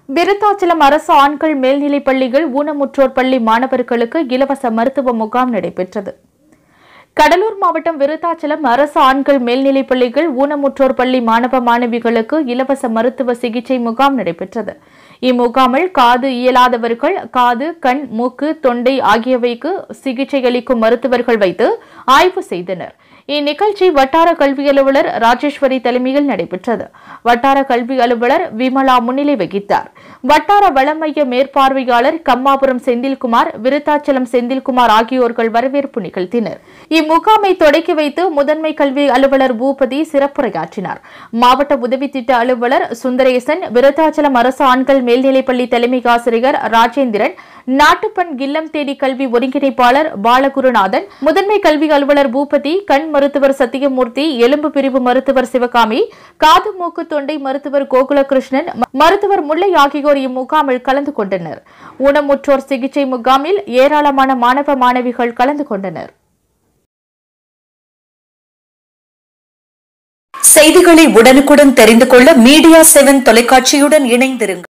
விருத்தாச்சலம் அரசு ஆண்கள் மேல்நிலைப் பள்ளிகள் ஊனமுற்றோர் பள்ளி மாணவர்களுக்கு இலவச மருத்துவ முகாம் நடைபெற்றது கடலூர் மாவட்டம் விருத்தாச்சலம் அரசு ஆண்கள் மேல்நிலைப் பள்ளிகள் ஊனமுற்றோர் பள்ளி மாணவ மாணவிகளுக்கு இலவச மருத்துவ சிகிச்சை முகாம் நடைபெற்றது இம்முகாமில் காது இயலாதவர்கள் காது கண் மூக்கு தொண்டை ஆகியவைக்கு சிகிச்சை அளிக்கும் மருத்துவர்கள் வைத்து ஆய்வு செய்தனர் இந்நிகழ்ச்சி வட்டார கல்வி அலுவலர் ராஜேஸ்வரி தலைமையில் நடைபெற்றது வட்டார கல்வி அலுவலர் விமலா முன்னிலை வகித்தார் வட்டார வளமைய மேற்பார்வையாளர் கம்மாபுரம் செந்தில்குமார் விருத்தாச்சலம் செந்தில்குமார் ஆகியோர்கள் வரவேற்பு நிகழ்த்தினர் இம்முகாமை தொடக்கி வைத்து முதன்மை கல்வி அலுவலர் பூபதி சிறப்புரையாற்றினார் மாவட்ட உதவி திட்ட அலுவலர் சுந்தரேசன் விருத்தாச்சலம் அரசு ஆண்கள் மேல்நிலைப்பள்ளி தலைமை ஆசிரியர் ராஜேந்திரன் நாட்டுப்பண் இல்லம் தேடி கல்வி ஒருங்கிணைப்பாளர் பாலகுருநாதன் முதன்மை கல்வி அலுவலர் பூபதி கண் மருத்துவர் சத்தியமூர்த்தி எலும்பு பிரிவு மருத்துவர் சிவகாமி காது மூக்கு தொண்டை மருத்துவர் கோகுலகிருஷ்ணன் ம- மருத்துவர் முல்லை ஆகியோர் இம்முகாமில் கலந்து கொண்டனர் ஊனமுற்றோர் சிகிச்சை முகாமில் ஏராளமான மாணவ மாணவிகள் கலந்து கொண்டனர் செய்திகளை உடனுக்குடன் தெரிந்து கொள்ள மீடியா செவன் தொலைக்காட்சியுடன் இணைந்திருங்கள்